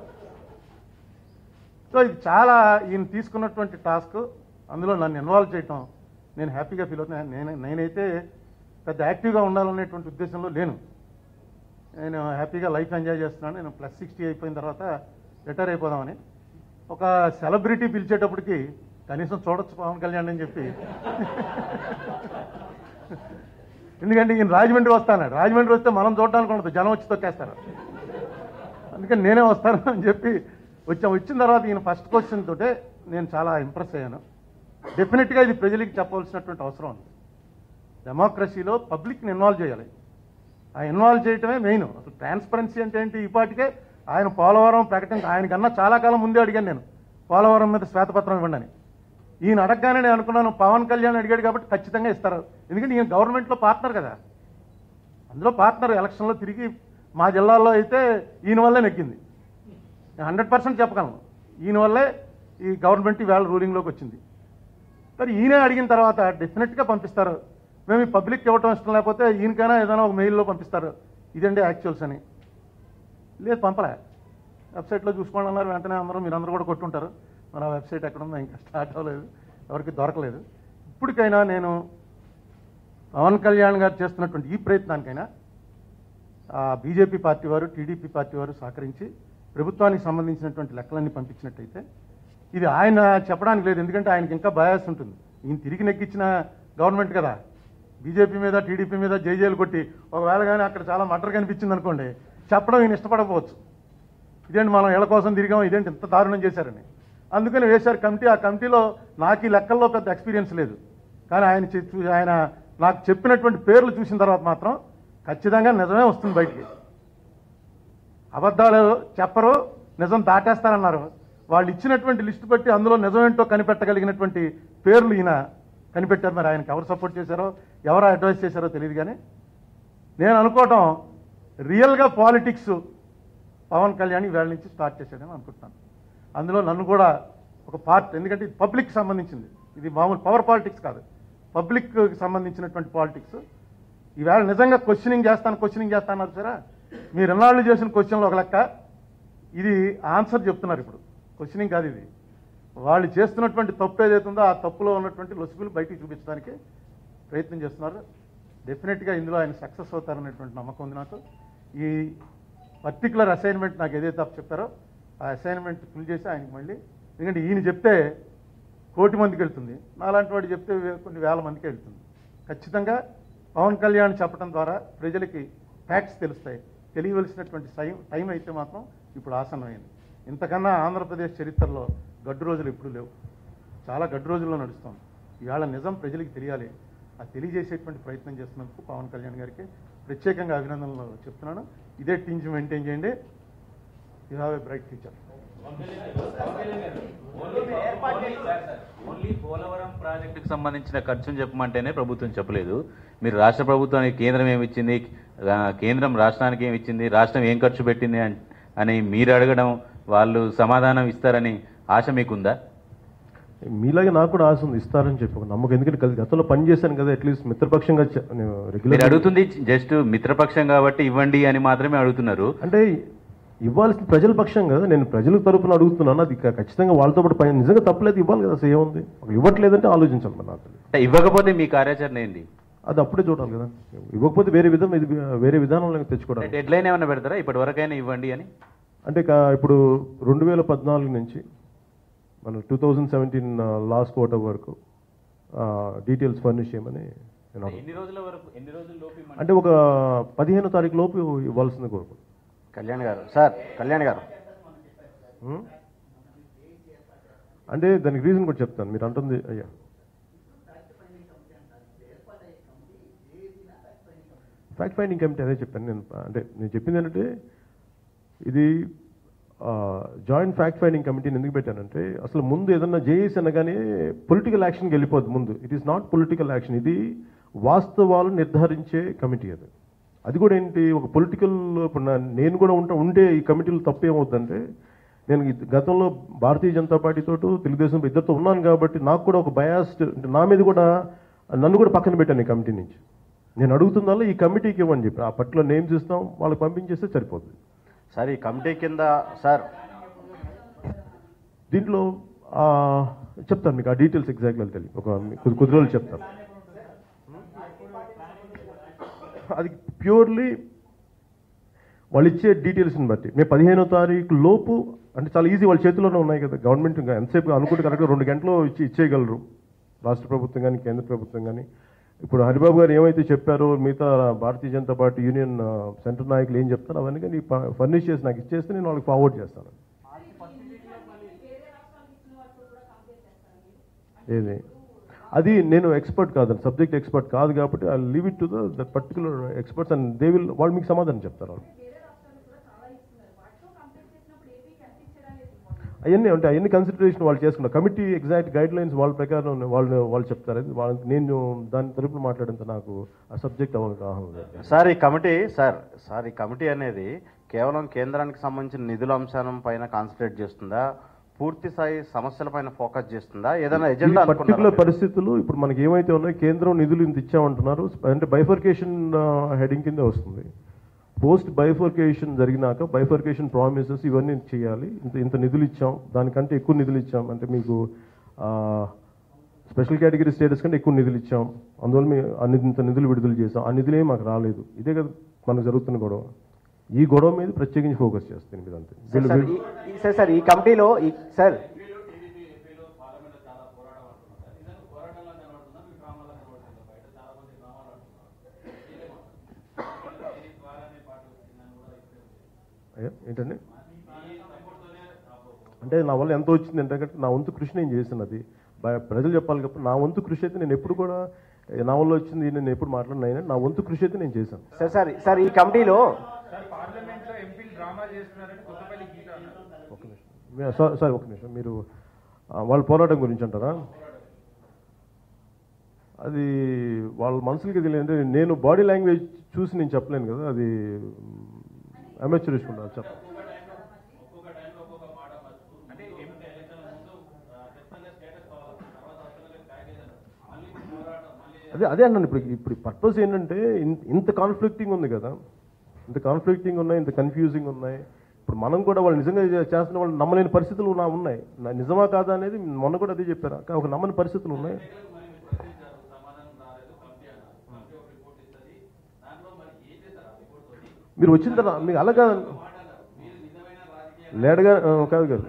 సో ఇది చాలా ఈయన తీసుకున్నటువంటి టాస్క్ అందులో నన్ను ఇన్వాల్వ్ చేయటం నేను హ్యాపీగా ఫీల్ అవుతున్నా నేను నేనైతే పెద్ద యాక్టివ్గా ఉండాలనేటువంటి ఉద్దేశంలో లేను నేను హ్యాపీగా లైఫ్ ఎంజాయ్ చేస్తున్నాను నేను ప్లస్ సిక్స్టీ అయిపోయిన తర్వాత రిటైర్ అయిపోదామని ఒక సెలబ్రిటీ పిలిచేటప్పటికి కనీసం చూడొచ్చు పవన్ కళ్యాణ్ అని చెప్పి ఎందుకంటే ఈయన రాజమండ్రి వస్తాను రాజమండ్రి వస్తే మనం చూడడానికి ఉండదు జనం వచ్చి తొక్కేస్తారు అందుకని నేనే వస్తాను అని చెప్పి వచ్చాం వచ్చిన తర్వాత ఈయన ఫస్ట్ క్వశ్చన్ తోటే నేను చాలా ఇంప్రెస్ అయ్యాను డెఫినెట్గా ఇది ప్రజలకి చెప్పవలసినటువంటి అవసరం ఉంది డెమోక్రసీలో పబ్లిక్ని ఇన్వాల్వ్ చేయాలి ఆ ఇన్వాల్వ్ చేయటమే మెయిన్ అసలు ట్రాన్స్పరెన్సీ అంటే ఏంటి ఈ పాటికే ఆయన పోలవరం ప్రకటన ఆయనకన్నా చాలా కాలం ముందే అడిగాను నేను పోలవరం మీద శ్వేతపత్రం ఇవ్వండి అని ఈయన అడగగానే నేను అనుకున్నాను పవన్ కళ్యాణ్ అడిగాడు కాబట్టి ఖచ్చితంగా ఇస్తారు ఎందుకంటే ఈయన గవర్నమెంట్లో పార్ట్నర్ కదా అందులో పార్ట్నర్ ఎలక్షన్లో తిరిగి మా జిల్లాలో అయితే ఈయన వల్లే నెగ్గింది నేను హండ్రెడ్ పర్సెంట్ చెప్పగలను ఈయన వల్లే ఈ గవర్నమెంట్ ఈవేళ రూలింగ్లోకి వచ్చింది మరి ఈయనే అడిగిన తర్వాత డెఫినెట్గా పంపిస్తారు మేము ఈ పబ్లిక్ ఇవ్వటం ఇష్టం లేకపోతే ఈయనకైనా ఏదైనా ఒక మెయిల్లో పంపిస్తారు ఇదండి యాక్చువల్స్ అని లేదు పంపలే వెబ్సైట్లో చూసుకోండి అన్నారు వెంటనే అందరూ మీరు అందరూ కూడా కొట్టుంటారు మరి ఆ వెబ్సైట్ ఎక్కడ ఉందో ఇంకా స్టార్ట్ అవ్వలేదు ఎవరికి దొరకలేదు ఇప్పటికైనా నేను పవన్ కళ్యాణ్ గారు చేస్తున్నటువంటి ఈ ప్రయత్నానికైనా ఆ బీజేపీ పార్టీ వారు టీడీపీ పార్టీ వారు సహకరించి ప్రభుత్వానికి సంబంధించినటువంటి లెక్కలన్నీ పంపించినట్టయితే ఇది ఆయన చెప్పడానికి లేదు ఎందుకంటే ఆయనకి ఇంకా బయాస్ ఉంటుంది ఈయన తిరిగి నెగ్గించిన గవర్నమెంట్ కదా బీజేపీ మీద టీడీపీ మీద జైజేలు కొట్టి ఒకవేళ కానీ అక్కడ చాలా మటర్ కనిపించింది అనుకోండి చెప్పడం ఈయన ఇష్టపడకపోవచ్చు ఇదేంటి మనం ఇళ్ళ కోసం తిరిగాం ఇదేంటి ఇంత దారుణం చేశారని అందుకని వేశారు కమిటీ ఆ కమిటీలో నాకు ఈ లెక్కల్లో పెద్ద ఎక్స్పీరియన్స్ లేదు కానీ ఆయన చే- చూ- ఆయన నాకు చెప్పినటువంటి పేర్లు చూసిన తర్వాత మాత్రం ఖచ్చితంగా నిజమే వస్తుంది బయటికి అబద్ధాలు చెప్పరు నిజం దాటేస్తారన్నారు వాళ్ళు ఇచ్చినటువంటి లిస్టు బట్టి అందులో నిజమేంటో కనిపెట్టగలిగినటువంటి పేర్లు ఈయన కనిపెట్టారు మరి ఆయనకి ఎవరు సపోర్ట్ చేశారో ఎవరు అడ్వైస్ చేశారో తెలియదు కానీ నేను అనుకోవటం రియల్గా పాలిటిక్స్ పవన్ కళ్యాణ్ వేళ నుంచి స్టార్ట్ చేశాడని అనుకుంటున్నాను అందులో నన్ను కూడా ఒక పార్ట్ ఎందుకంటే ఇది పబ్లిక్ సంబంధించింది ఇది మామూలు పవర్ పాలిటిక్స్ కాదు పబ్లిక్కి సంబంధించినటువంటి పాలిటిక్స్ ఈవేళ నిజంగా క్వశ్చనింగ్ చేస్తాను క్వశ్చనింగ్ చేస్తాను అన్నారు సరే మీరు ఎన్నాళ్ళు చేసిన క్వశ్చన్లో ఒక లెక్క ఇది ఆన్సర్ చెప్తున్నారు ఇప్పుడు క్వశ్చనింగ్ కాదు ఇది వాళ్ళు చేస్తున్నటువంటి తప్పు ఏదైతే ఉందో ఆ తప్పులో ఉన్నటువంటి లొసుగులు బయటికి చూపించడానికి ప్రయత్నం చేస్తున్నారు డెఫినెట్గా ఇందులో ఆయన సక్సెస్ అవుతారనేటువంటి నమ్మకం ఉంది నాకు ఈ పర్టికులర్ అసైన్మెంట్ నాకు ఏదైతే అప్పు చెప్పారో ఆ అసైన్మెంట్ ఫిల్ చేసి ఆయనకి మళ్ళీ ఎందుకంటే ఈయన చెప్తే కోటి మందికి వెళ్తుంది నాలాంటి వాడు చెప్తే వే- కొన్ని వేల మందికి వెళ్తుంది ఖచ్చితంగా పవన్ కళ్యాణ్ చెప్పడం ద్వారా ప్రజలకి ఫ్యాక్ట్స్ తెలుస్తాయి తెలియవలసినటువంటి టైం టైం అయితే మాత్రం ఇప్పుడు ఆసన్నమైంది ఇంతకన్నా ఆంధ్రప్రదేశ్ చరిత్రలో గడ్డు రోజులు ఎప్పుడు లేవు చాలా గడ్డు రోజుల్లో నడుస్తాం ఇవాళ నిజం ప్రజలకు తెలియాలి అది తెలియజేసేటువంటి ప్రయత్నం చేస్తున్నందుకు పవన్ కళ్యాణ్ గారికి ప్రత్యేకంగా అభినందనలు చెప్తున్నాను ఇదే టీమ్స్ మెయింటైన్ చేయండి you have a bright future only Polavaram ప్రాజెక్టుకు సంబంధించిన ఖర్చును చెప్పమంటేనే ప్రభుత్వం చెప్పలేదు మీరు రాష్ట్ర ప్రభుత్వానికి కేంద్రం ఏమి ఇచ్చింది ఆ, కేంద్రం రాష్ట్రానికి ఏమి ఇచ్చింది రాష్ట్రం ఏం ఖర్చు పెట్టింది అన్- అని మీరు అడగడం వాళ్ళు సమాధానం ఇస్తారని ఆశ మీకుందా మీలాగే నాకు కూడా ఆశ ఉంది ఇస్తారని చెప్పి ఒక నమ్మకం ఎందుకంటే గత- గతంలో పని చేశాను కదా అట్లీస్ట్ మిత్రపక్షంగా చె- నేను మీరు రెగ్యులర్ అడుగుతుంది జస్ట్ మిత్రపక్షం కాబట్టి ఇవ్వండి అని మాత్రమే అడుగుతున్నారు అంటే ఇవ్వాల్సిన ప్రజల పక్షం కదా నేను ప్రజల తరపున అడుగుతున్నాను అది క- ఖచ్చితంగా వాళ్ళతో పాటు పని నిజంగా తప్పలేదు ఇవ్వాలి కదా అసలు ఏముంది ఇవ్వట్లేదంటే ఆలోచించాలి మరి నాకు అంటే ఇవ్వకపోతే మీ కార్యాచరణ ఏంటి అది అప్పుడే చూడాలి కదా ఇవ్వకపోతే వేరే విధం ఇది వేరే విధానంలో తెచ్చుకోవడం డెడ్ లైన్ ఏమైనా పెడతారా ఇప్పటి వరకైనా ఇవ్వండి అని అంటే కా- ఇప్పుడు రెండు వేల పద్నాలుగు నుంచి మన two thousand seventeen last quarter వరకు డీటెయిల్స్ ఫర్నిష్ చేయమని నేను అడుగుతున్నాను. ఎన్ని రోజుల వరకు ఎన్ని రోజుల లోపు ఇవ్వమంటారు? అంటే ఒక పదిహేనో తారీఖు లోపు ఇవ్వాల్సింది కోరుకుంటున్నాను కళ్యాణ్ గారు సార్ కళ్యాణ్ గారు ఉం? అంటే దానికి రీజన్ కూడా చెప్తాను మీరు అంటుంది అయ్యా ఫ్యాక్ట్ ఫైండింగ్ కమిటీ అదే చెప్పాను నేను అంటే నేను చెప్పింది ఏంటంటే ఇది జాయింట్ ఫ్యాక్ట్ ఫైండింగ్ కమిటీని ఎందుకు పెట్టానంటే అసలు ముందు ఏదన్నా జేఏసీ అనగానే పొలిటికల్ యాక్షన్కి వెళ్ళిపోద్ది ముందు it is not political action ఇది వాస్తవాలు నిర్ధారించే కమిటీ అది అది కూడా ఏంటి ఒక పొలిటికల్ ఇప్పుడు నా- నేను కూడా ఉంటా ఉంటే ఈ కమిటీలో తప్పు ఏమవుతుందంటే నేను ఈ గతంలో భారతీయ జనతా పార్టీతో తెలుగుదేశం ఇద్దరితో ఉన్నాను కాబట్టి నాకు కూడా ఒక బయాస్డ్ నా మీద కూడా నన్ను కూడా పక్కన పెట్టాను ఈ కమిటీ నుంచి నేను అడుగుతుందల్లా ఈ కమిటీకి ఇవ్వని చెప్పి ఆ పర్టికులర్ నేమ్స్ ఇస్తాం వాళ్ళకి పంపించేస్తే సరిపోతుంది సార్ ఈ కమిటీ కింద సార్ దీంట్లో ఆ, చెప్తాను మీకు ఆ డీటెయిల్స్ ఎగ్జాక్ట్గా తెలియదు ఒక మీ- కొద్ది కొద్ది రోజులు చెప్తాను అది ప్యూర్లీ వాళ్ళు ఇచ్చే డీటెయిల్స్ని బట్టి మేము పదిహేనో తారీఖు లోపు అంటే చాలా ఈజీ వాళ్ళ చేతిలోనే ఉన్నాయి కదా గవర్నమెంట్ ఇంకా ఎంతసేపు అనుకుంటే కరెక్ట్గా రెండు గంటలు ఇచ్చి ఇచ్చేయగలరు రాష్ట్ర ప్రభుత్వం కానీ కేంద్ర ప్రభుత్వం కానీ ఇప్పుడు హరిబాబు గారు ఏమైతే చెప్పారో మిగతా భారతీయ జనతా పార్టీ యూనియన్ ఆ, సెంటర్ నాయకులు ఏం చెప్తారో అవన్నీ కానీ ఫర్నిష్ చేసి నాకు ఇచ్చేస్తే నేను వాళ్ళకి ఫార్వర్డ్ చేస్తాను ఏది అది నేను ఎక్స్పర్ట్ కాదండి సబ్జెక్ట్ ఎక్స్పర్ట్ కాదు కాబట్టి I leave it to the particular experts and they will వాళ్ళు మీకు సమాధానం చెప్తారు వాళ్ళు అవన్నీ అంటే అవన్నీ కన్సిడరేషన్ వాళ్ళు చేసుకున్నారు కమిటీ ఎగ్జాక్ట్ గైడ్ లైన్స్ వాళ్ళ ప్రకారం వాళ్ళు వాళ్ళు చెప్తారు అది వాళ్ళకి నేను దాని తరపున మాట్లాడేంత నాకు ఆ సబ్జెక్ట్ అవగాహన లేదు సార్ ఈ కమిటీ సార్ సార్ ఈ కమిటీ అనేది కేవలం కేంద్రానికి సంబంధించిన నిధుల అంశానం పైన కాన్సన్ట్రేట్ చేస్తుందా పూర్తి స్థాయి సమస్యల పైన ఫోకస్ చేస్తుందా ఏదైనా ఎజెండా పర్టికులర్ పరిస్థితులు ఇప్పుడు మనకి ఏమైతే ఉన్నాయో కేంద్రం నిధులు ఇంత ఇచ్చామంటున్నారు అంటే బైఫర్కేషన్ హెడింగ్ కింద వస్తుంది పోస్ట్ బైఫర్కేషన్ జరిగినాక బైఫర్కేషన్ ప్రామిసెస్ ఇవన్నీ చేయాలి ఇంత ఇంత నిధులు ఇచ్చాం దానికంటే ఎక్కువ నిధులు ఇచ్చాం అంటే మీకు స్పెషల్ కేటగిరీ స్టేటస్ కంటే ఎక్కువ నిధులు ఇచ్చాం అందువల్ల మేము అన్ని ఇంత నిధులు విడుదల చేసాం ఆ నిధులు ఏమి మాకు రాలేదు ఇదే కదా మనకు జరుగుతున్న గొడవ ఈ గొడవ మీద ప్రత్యేకించి ఫోకస్ చేస్తాను మీద అంతే వీళ్ళు- సార్ ఈ- ఈ- సార్ సార్ ఈ కమిటీలో ఈ- సార్ అయ్యా ఏంటండి అంటే నా వల్ల ఎంత వచ్చింది అంటే నా వంతు కృషి నేను చేసినది బ- ప్రజలు చెప్పాలి కాబట్టి నా వంతు కృషి అయితే నేను ఎప్పుడు కూడా ఏ, నా వల్ల వచ్చింది నేను ఎప్పుడు మాట్లాడినా నా వంతు కృషి అయితే నేను చేశాను సార్ సార్ సార్ ఈ కమిటీలో ఒక నిమిషం మీ- సార్ సార్ ఒక నిమిషం మీరు ఆ, వాళ్ళ పోరాటం గురించి అంటారా అది వాళ్ళ మనసులకి తెలియదు నేను బాడీ లాంగ్వేజ్ చూసి నేను చెప్పలేను కదా అది అమెచ్యూరిస్ట్ ఉండాలి చెప్ప అదే అదే అన్నాను ఇప్పుడు ఇప్పుడు పర్పస్ ఏంటంటే ఇన్- ఇంత కాన్ఫ్లిక్టింగ్ ఉంది కదా ఇంత కాన్ఫ్లిక్టింగ్ ఉన్నాయి ఇంత కన్ఫ్యూజింగ్ ఉన్నాయి ఇప్పుడు మనం కూడా వాళ్ళు నిజంగా చే- చేస్తున్న వాళ్ళు నమ్మలేని పరిస్థితులు నా ఉన్నాయి నా- నిజమా కాదా అనేది మొన్న కూడా అదే చెప్పారు కానీ ఒక నమ్మని పరిస్థితులు ఉన్నాయి మీరు వచ్చిన తర్వాత మీకు అలాగా లేడగా ఆ, కాదు కాదు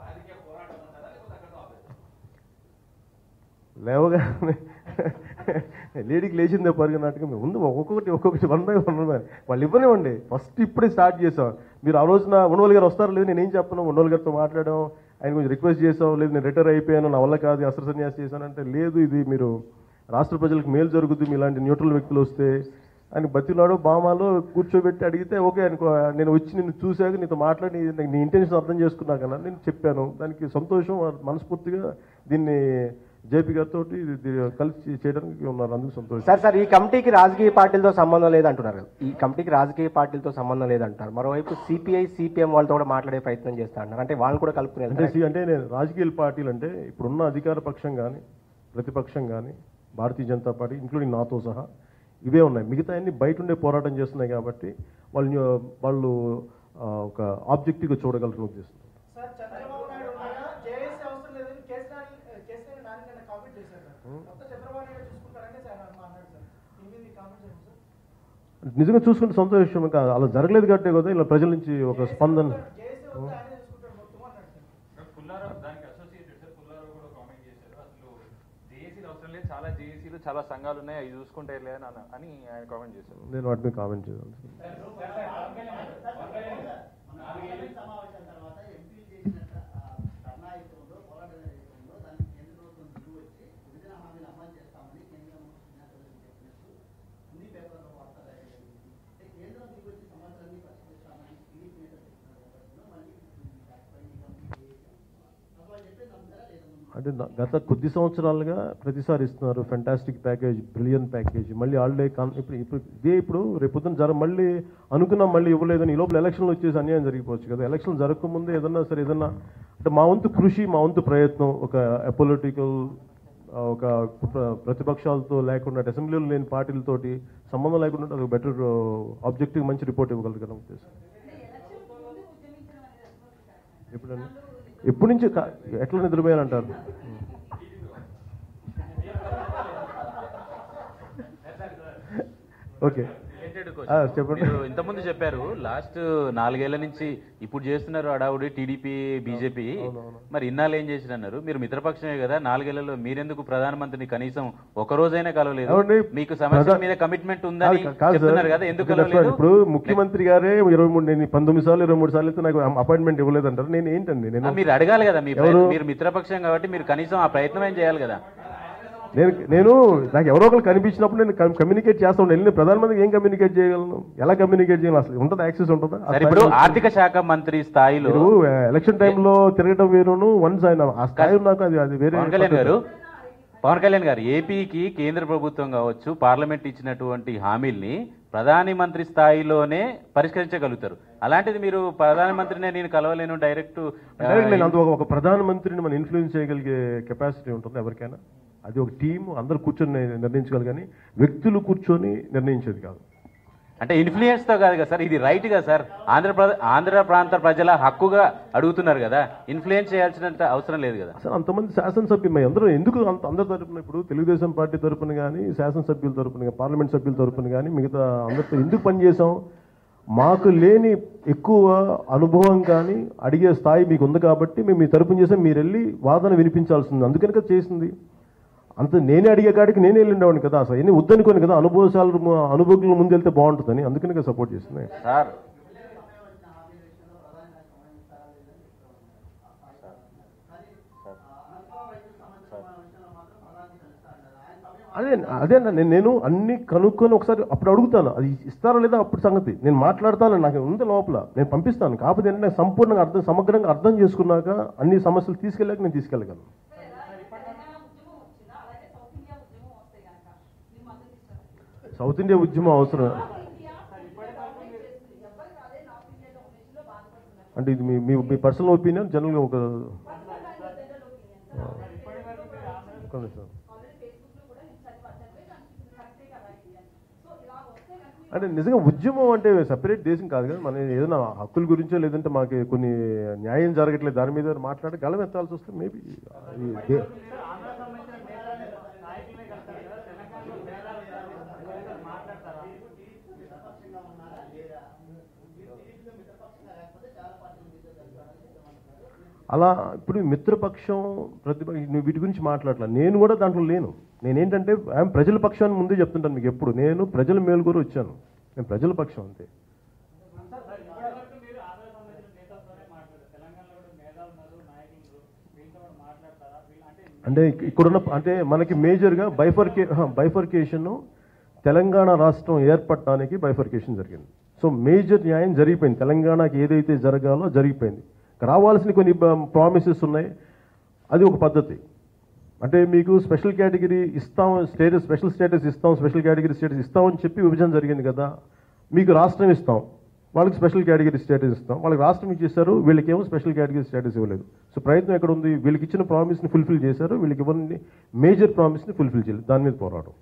లేవగా లేడీకి లేచిందే పరిగణట్టుగా మేము ఉంది ఒక్కొక్కటి ఒక్కొక్కటి వన్ బై వన్ బై వాళ్ళు ఇవ్వనివ్వండి ఫస్ట్ ఇప్పుడే స్టార్ట్ చేసాం మీరు ఆ రోజున ఉండవల్ గారు వస్తారో లేదు నేను ఏం చెప్పను ఉండవల్ గారితో మాట్లాడడం ఆయన కొంచెం రిక్వెస్ట్ చేసాం లేదు నేను రిటైర్ అయిపోయాను నా వల్ల కాదు అసలు సన్యాసి చేశానంటే లేదు ఇది మీరు రాష్ట్ర ప్రజలకు మేలు జరుగుతుంది ఇలాంటి న్యూట్రల్ వ్యక్తులు వస్తే ఆయన బతిలాడో బామాలో కూర్చోబెట్టి అడిగితే ఓకే అనుకో నేను వచ్చి నిన్ను చూశాక నీతో మాట్లాడి నీ- నీ ఇంటెన్షన్ అర్థం చేసుకున్నా కదా నేను చెప్పాను దానికి సంతోషం మనస్ఫూర్తిగా దీన్ని జేపీ గారితో కలిసి చేయడానికి ఉన్నారు అందుకు సంతోషం సార్ సార్ ఈ కమిటీకి రాజకీయ పార్టీలతో సంబంధం లేదంటున్నారు కదా. ఈ కమిటీకి రాజకీయ పార్టీలతో సంబంధం లేదంటారు మరోవైపు సిపిఐ సిపిఎం వాళ్ళతో కూడా మాట్లాడే ప్రయత్నం చేస్తా అంటారు అంటే వాళ్ళని కూడా కలుపుకునే అంటే సి- అంటే నేను రాజకీయ పార్టీలు అంటే ఇప్పుడున్న అధికార పక్షం కానీ ప్రతిపక్షం కానీ భారతీయ జనతా పార్టీ ఇంక్లూడింగ్ నాతో సహా ఇవే ఉన్నాయి మిగతా అన్ని బయట ఉండే పోరాటం చేస్తున్నాయి కాబట్టి వాళ్ళు వాళ్ళు ఆ, ఒక ఆబ్జెక్టివ్గా చూడగలరు ఉద్దేశం సార్ చంద్రబాబు నాయుడు ఉన్నారా జేఏసీ అవసరం లేదని కేసీఆర్ కేసీఆర్ నాని నిన్న కామెంట్ చేశారు సార్ మొత్తం చంద్రబాబు నాయుడు చూసుకుంటారంటే సార్ అన్న అన్నాడు సార్ దీని మీద కామెంట్ చేయండి సార్ నిజంగా చూసుకుంటే సంతోషం కాదు అలా జరగలేదు కాబట్టి కదా ఇలా ప్రజల నుంచి ఒక స్పందన జేఏసీ వస్తే ఆయనే చూసుకుంటాడు మొత్తం అన్నాడు సార్ పుల్లారావు దానికి అసోసియేటెడ్ సార్ పుల్లారావు కూడా కామెంట్ చేశారు అసలు జేఏసీలు అవసరం లేదు చాలా జేఏసీలు చాలా సంఘాలు ఉన్నాయి అవి చూసుకుంటే అని అన్న- అని ఆయన కామెంట్ చేశారు నేను వాటి మీద కామెంట్ చేయాలి సమావేశం తర్వాత ఎంపీలు చేసిన కర్ణాయుతంలో పోరాటం ఏదైతుందో దానికి కేంద్ర ప్రభుత్వం దిగు వచ్చి విభజన హామీలు అమలు చేస్తామని కేంద్రం నేతలు చెప్పినట్టు అన్ని పేపర్లో వార్త రాయడం అంటే కేంద్రం దిగు వచ్చి సమస్యలన్నీ పరిష్కరిస్తామని టీడీపీ నేతలు చెప్తున్నారు కాబట్టి మళ్ళీ దానిపై నిగమనం చేసాం అసలు వాళ్ళు చెప్పేది నమ్ముతారా లేదా అంటే నా- గత కొద్ది సంవత్సరాలుగా ప్రతిసారి ఇస్తున్నారు ఫెంటాస్టిక్ ప్యాకేజ్ బ్రిలియన్ ప్యాకేజ్ మళ్ళీ ఆల్డే కాన్ ఇప్పుడు ఇప్పుడు ఇదే ఇప్పుడు రేపొద్దున జర మళ్ళీ అనుకున్నాం మళ్ళీ ఇవ్వలేదని ఈ లోపల ఎలక్షన్లు వచ్చేసి అన్యాయం జరిగిపోవచ్చు కదా ఎలక్షన్ జరగకముందే ఏదన్నా సరే ఏదన్నా అంటే మా వంతు కృషి మా వంతు ప్రయత్నం ఒక అపొలిటికల్ ఒక ప్ర- ప్రతిపక్షాలతో లేకుండా అసెంబ్లీలో లేని పార్టీలతోటి సంబంధం లేకుండా అది బెటర్ ఆబ్జెక్టివ్ మంచి రిపోర్ట్ ఇవ్వగలుగుతాం ఉద్దేశం ఎప్పుడన్నా ఎప్పటి నుంచి కా- ఎట్లా నిద్రపోయానంటారు ఓకే Related ఆ, question. చెప్పండి. మీరు ఇంతకుముందు చెప్పారు లాస్ట్ నాలుగేళ్ల నుంచి ఇప్పుడు చేస్తున్నారు అడావుడి టీడీపీ బీజేపీ మరి ఇన్నాళ్ళు ఏం చేసిన అన్నారు మీరు మిత్రపక్షమే కదా నాలుగేళ్లలో మీరెందుకు ప్రధానమంత్రిని కనీసం ఒక రోజైనా కలవలేదు ఏమండి? మీకు సమస్య ప్రధా- మీద కమిట్మెంట్ ఉందని కాదు, కాదు చెప్తున్నారు సార్. కదా ఎందుకు ఇప్పుడు కలవలేదు ఇప్పుడు ముఖ్యమంత్రి గారే ఇరవై మూడు నేను పంతొమ్మిది సార్లు ఇరవై మూడు సార్లు అయితే నాకు అపాయింట్మెంట్ ఇవ్వలేదంటారు నేను ఏంటండి ఆ, నేను మీరు అడగాలి కదా మీ ఎవరు? ప్రయత్నం- మీరు మిత్రపక్షం కాబట్టి మీరు కనీసం ఆ ప్రయత్నం ఏం చేయాలి కదా నేను నేను నాకు ఎవరో ఒకరు కనిపించినప్పుడు నేను కమ్- కమ్యూనికేట్ చేస్తా ఉంటాను వెళ్ళి ప్రధానమంత్రికి ఏం కమ్యూనికేట్ చేయగలను ఎలా కమ్యూనికేట్ చేయాలి అసలు ఉంటుందా యాక్సెస్ ఉంటుందా ఆ సరే ఇప్పుడు స్థాయిలో- ఆర్థిక శాఖ మంత్రి స్థాయిలో మీరు ఎలక్షన్ టైంలో తిరగడం వేరును వన్స్ ఆయన ఆ స్థాయి నాకు అది అది వేరే పవన్ కళ్యాణ్ గారు పవన్ కళ్యాణ్ గారు ఏపీకి కేంద్ర ప్రభుత్వం కావచ్చు పార్లమెంట్ ఇచ్చినటువంటి హామీల్ని ప్రధాని మంత్రి స్థాయిలోనే పరిష్కరించగలుగుతారు అలాంటిది మీరు ప్రధానమంత్రినే నేను కలవలేను డైరెక్ట్ డైరెక్ట్ నేను అంత ఒక- ఒక ప్రధానమంత్రిని మనం ఇన్ఫ్లుయెన్స్ చేయగలిగే కెపాసిటీ ఉంటుంది ఎవరికైనా అది ఒక టీం అందరు కూర్చొని నిర్ణయించగలరు కానీ వ్యక్తులు కూర్చొని నిర్ణయించేది కాదు అంటే ఇన్ఫ్లుయెన్స్ తో కాదు కదా సార్ ఇది రైట్ గా సార్ ఆంధ్రప్రదేశ్ ఆంధ్ర ప్రాంత ప్రజల హక్కుగా అడుగుతున్నారు కదా ఇన్ఫ్లుయెన్స్ చేయాల్సినంత అవసరం లేదు కదా అసలు అంతమంది శాసనసభ్యులు మరి అందరూ ఎందుకు అంత అందరి తరపున ఇప్పుడు తెలుగుదేశం పార్టీ తరపున కానీ శాసనసభ్యుల తరపున కానీ పార్లమెంట్ సభ్యుల తరపున కానీ మిగతా అందరితో ఎందుకు పనిచేసాం మాకు లేని ఎక్కువ అనుభవం కానీ అడిగే స్థాయి మీకు ఉంది కాబట్టి మేము మీ తరపున చేసాం మీరు వెళ్ళి వాదన వినిపించాల్సింది అందుకని కదా చేసింది అంత నేనే అడిగే కాడికి నేనే వెళ్ళి ఉండేవాడిని కదా అసలు ఎన్ని వద్దనుకోని కదా అనుభవశాలు అనుభవకుల ముందు వెళ్తే బాగుంటుందని అందుకని కదా సపోర్ట్ చేస్తుంది సార్ అదే అదే అన్న, నేను నేను అన్ని కనుక్కొని ఒకసారి అప్పుడు అడుగుతాను అది ఇస్తారా లేదా అప్పుడు సంగతి నేను మాట్లాడతాను నాకు ఉంది లోపల నేను పంపిస్తాను కాకపోతే ఏంటంటే నాకు సంపూర్ణంగా అర్థం సమగ్రంగా అర్థం చేసుకున్నాక అన్ని సమస్యలు తీసుకెళ్ళాక నేను తీసుకెళ్ళగలను సౌత్ ఇండియా ఉద్యమం అవసరం అంటే ఇది మీ మీ మీ పర్సనల్ ఒపీనియన్ జనరల్గా ఒక ఒక్క నిమిషం. అంటే నిజంగా ఉద్యమం అంటే సపరేట్ దేశం కాదు కదా మన ఏదైనా హక్కుల గురించో లేదంటే మాకు కొన్ని న్యాయం జరగట్లేదు దాని మీద మాట్లాడి గలం ఎత్తాల్సి వస్తే మేబీ అలా ఇప్పుడు మిత్రపక్షం ప్రతిపక్ష నువ్వు వీటి గురించి మాట్లాడలే నేను కూడా దాంట్లో లేను నేనేంటంటే ఐఎమ్ ప్రజల పక్షాన్ని ముందే చెప్తుంటాను మీకు ఎప్పుడు నేను ప్రజల మేలు కూడా వచ్చాను నేను ప్రజల పక్షం అంతే అంటే ఇక్- ఇక్కడున్న అంటే మనకి మేజర్గా బైఫర్కే బైఫర్కేషన్ తెలంగాణ రాష్ట్రం ఏర్పడటానికి బైఫర్కేషన్ జరిగింది సో మేజర్ న్యాయం జరిగిపోయింది తెలంగాణకి ఏదైతే జరగాలో జరిగిపోయింది రావాల్సిన కొన్ని ప్రామిసెస్ ఉన్నాయి అది ఒక పద్ధతి అంటే మీకు స్పెషల్ కేటగిరీ ఇస్తాం స్టేటస్ స్పెషల్ స్టేటస్ ఇస్తాం స్పెషల్ కేటగిరీ స్టేటస్ ఇస్తామని చెప్పి విభజన జరిగింది కదా మీకు రాష్ట్రం ఇస్తాం వాళ్ళకి స్పెషల్ కేటగిరీ స్టేటస్ ఇస్తాం వాళ్ళకి రాష్ట్రం ఇచ్చేసారు వీళ్ళకేమో స్పెషల్ కేటగిరీ స్టేటస్ ఇవ్వలేదు సో ప్రయత్నం ఎక్కడ ఉంది వీళ్ళకి ఇచ్చిన ప్రామిస్ని ఫుల్ఫిల్ చేశారు వీళ్ళకి ఇవ్వని మేజర్ ప్రామిస్ని ఫుల్ఫిల్ చేయలేదు దాని మీద పోరాటం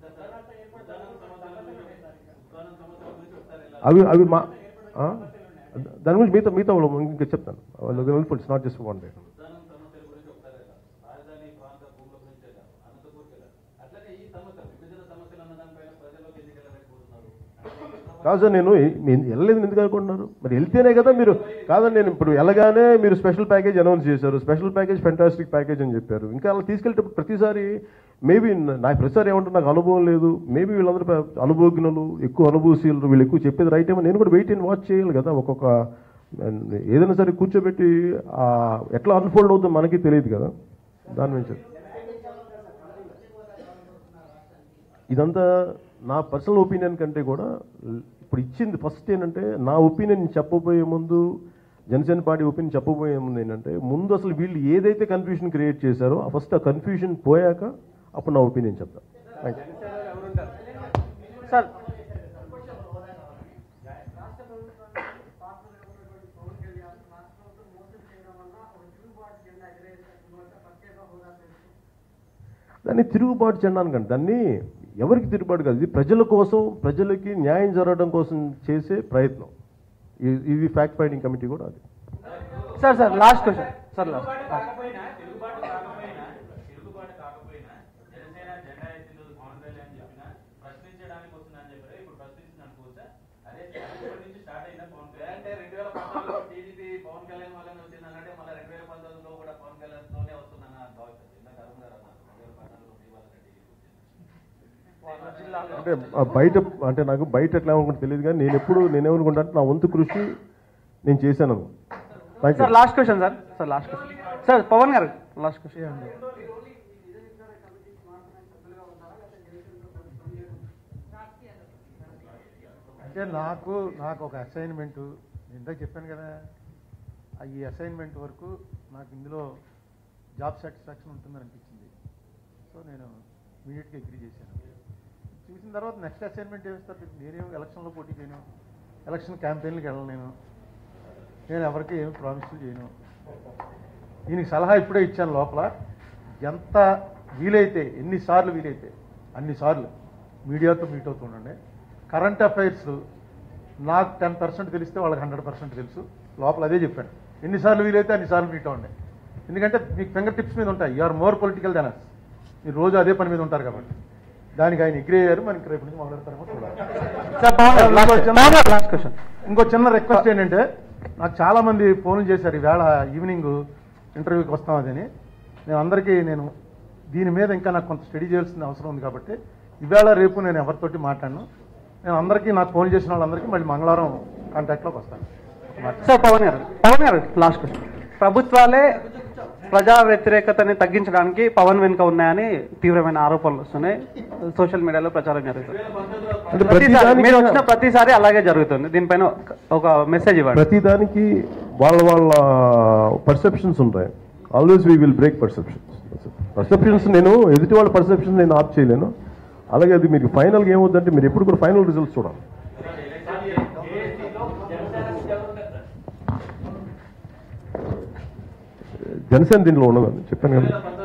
అవి అవి మా ఆ? దాని గురించి మిగతా మిగతా వాళ్ళు ఇంకా చెప్తాను వాళ్ళు it's not just one day కాదు సార్ నేను నేను వెళ్ళలేదు ఎందుకు అనుకుంటున్నారు మరి వెళ్తేనే కదా మీరు కాదండి నేను ఇప్పుడు వెళ్ళగానే మీరు స్పెషల్ ప్యాకేజ్ అనౌన్స్ చేశారు స్పెషల్ ప్యాకేజ్ ఫెంటాస్టిక్ ప్యాకేజ్ అని చెప్పారు ఇంకా అలా తీసుకెళ్ళేటప్పుడు ప్రతిసారి మేబీ నాకు ప్రతిసారి ఏమంటే నాకు అనుభవం లేదు మేబీ వీళ్ళందరూ ప- అనుభవజ్ఞులు ఎక్కువ అనుభవశీలు వీళ్ళు ఎక్కువ చెప్పేది రైట్ ఏమో నేను కూడా వెయిట్ అండ్ వాచ్ చేయాలి కదా ఒక్కొక్క ఏదైనా సరే కూర్చోబెట్టి ఆ, ఎట్లా అన్ఫోల్డ్ అవుతుందో మనకి తెలియదు కదా దాని నుంచి ఇదంతా నా పర్సనల్ ఒపీనియన్ కంటే కూడా ఇప్పుడు ఇచ్చింది ఫస్ట్ ఏంటంటే నా ఒపీనియన్ చెప్పబోయే ముందు జనసేన పార్టీ ఒపీనియన్ చెప్పబోయే ముందు ఏంటంటే ముందు అసలు వీళ్ళు ఏదైతే కన్ఫ్యూజన్ క్రియేట్ చేశారో ఆ ఫస్ట్ ఆ కన్ఫ్యూజన్ పోయాక అప్పుడు నా ఒపీనియన్ చెప్తాను థ్యాంక్ యూ సార్ దాన్ని తిరుగుబాటు చెందానికండి దాన్ని ఎవరికి తిరుగుబాటు కాదు ఇది ప్రజల కోసం ప్రజలకి న్యాయం జరగడం కోసం చేసే ప్రయత్నం ఇది- ఇది ఫ్యాక్ట్ ఫైండింగ్ కమిటీ కూడా అది sir sir last question sir last కాకపోయినా తిరుగుబాటు కాకపోయినా తిరుగుబాటు కాకపోయినా జనసేన జెండా ఎత్తిందో పవన్ కళ్యాణ్ చెప్పినా ప్రశ్నించడానికి వస్తుందని చెప్పారు ఇప్పుడు ప్రశ్నించింది అనుకోవచ్చా అదే ఇప్పటి నుంచి స్టార్ట్ అయిన పవన్ కళ్యాణ్ అంటే రెండు వేల పంతొమ్మిదిలో టీడీపీ పవన్ కళ్యాణ్ వల్లనే వచ్చింది అన్నట్టే మళ్ళీ రెండు వేల పంతొమ్మిదిలో కూడా పవన్ కళ్యాణ్ తోనే వస్తుందన్న భావించారు ఇందాక అరుణ్ గారు అన్నారు రెండు వేల పద్నాలుగులో మీ వల్లనే టీడీపీ వచ్చింది అంటే ఆ బయట అంటే నాకు బయట ఎట్లా అనుకుంటే తెలియదు కానీ నేను ఎప్పుడు నేనేమనుకుంటా అంటే నా వంతు కృషి నేను చేశాను thank you sir last question sir sir last question sir Pavan గారు లాస్ట్ క్వశ్చన్ అంటే నాకు నాకు ఒక అసైన్మెంట్ ఇందాక చెప్పాను కదా ఆ ఈ అసైన్మెంట్ వరకు నాకు ఇందులో జాబ్ సాటిస్ఫాక్షన్ ఉంటుందని అనిపించింది సో నేను ఇమీడియట్గా అగ్రీ చేశాను చూసిన తర్వాత నెక్స్ట్ అసైన్మెంట్ ఏమిస్తారు నేనేం ఎలక్షన్లో పోటీ చేయను ఎలక్షన్ క్యాంపెయిన్లకు వెళ్ళను నేను నేను ఎవరికి ఏమి ప్రామిస్ చేయను దీనికి సలహా ఇప్పుడే ఇచ్చాను లోపల ఎంత వీలైతే ఎన్నిసార్లు వీలైతే అన్నిసార్లు మీడియాతో మీట్ అవుతూ ఉండండి కరెంట్ అఫైర్స్ నాకు టెన్ పర్సెంట్ తెలిస్తే వాళ్ళకి హండ్రెడ్ పర్సెంట్ తెలుసు లోపల అదే చెప్పాను ఎన్నిసార్లు వీలైతే అన్నిసార్లు మీట్ అవ్వండి ఎందుకంటే మీకు ఫింగర్ టిప్స్ మీద ఉంటాయి you are more political then us మీరు రోజు అదే పని మీద ఉంటారు కాబట్టి దానికి ఆయన ఎగ్రీ అయ్యారు మనకి రేపు నుంచి మొదలెడతారేమో చూడాలి సార్ పవన్ గారు లాస్ట్ పవన్ గారు లాస్ట్ క్వశ్చన్ ఇంకో చిన్న రిక్వెస్ట్ ఏంటంటే నాకు చాలా మంది ఫోన్లు చేశారు ఈవేళ ఈవినింగ్ ఇంటర్వ్యూకి వస్తామని నేను అందరికీ నేను దీని మీద ఇంకా నాకు కొంత స్టడీ చేయాల్సిన అవసరం ఉంది కాబట్టి ఈవేళ రేపు నేను ఎవరితోటి మాట్లాడను నేను అందరికీ నాకు ఫోన్ చేసిన వాళ్ళందరికీ మళ్ళీ మంగళవారం కాంటాక్ట్లోకి వస్తాను సార్ పవన్ గారు పవన్ గారు లాస్ట్ క్వశ్చన్ ప్రభుత్వాలే ప్రజా వ్యతిరేకతని తగ్గించడానికి పవన్ వెనుక ఉన్నాయని తీవ్రమైన ఆరోపణలు వస్తున్నాయి సోషల్ మీడియాలో ప్రచారం జరుగుతుంది అంటే ప్రతిసారి ప్రతిదానికి- మీరు వచ్చిన ప్రతిసారి అలాగే జరుగుతుంది దీనిపైన ఒక- ఒక మెసేజ్ ఇవ్వండి ప్రతిదానికి వాళ్ళ వాళ్ళ పర్సెప్షన్స్ ఉంటాయి always we will break perceptions perceptions నేను ఎదుటి వాళ్ళ పర్సెప్షన్స్ నేను ఆప్ చేయలేను అలాగే అది మీకు ఫైనల్గా ఏమవుతుందంటే మీరు ఎప్పుడు కూడా ఫైనల్ రిజల్ట్స్ చూడాలి జనసేన దీంట్లో ఉండదు చెప్పాను కదా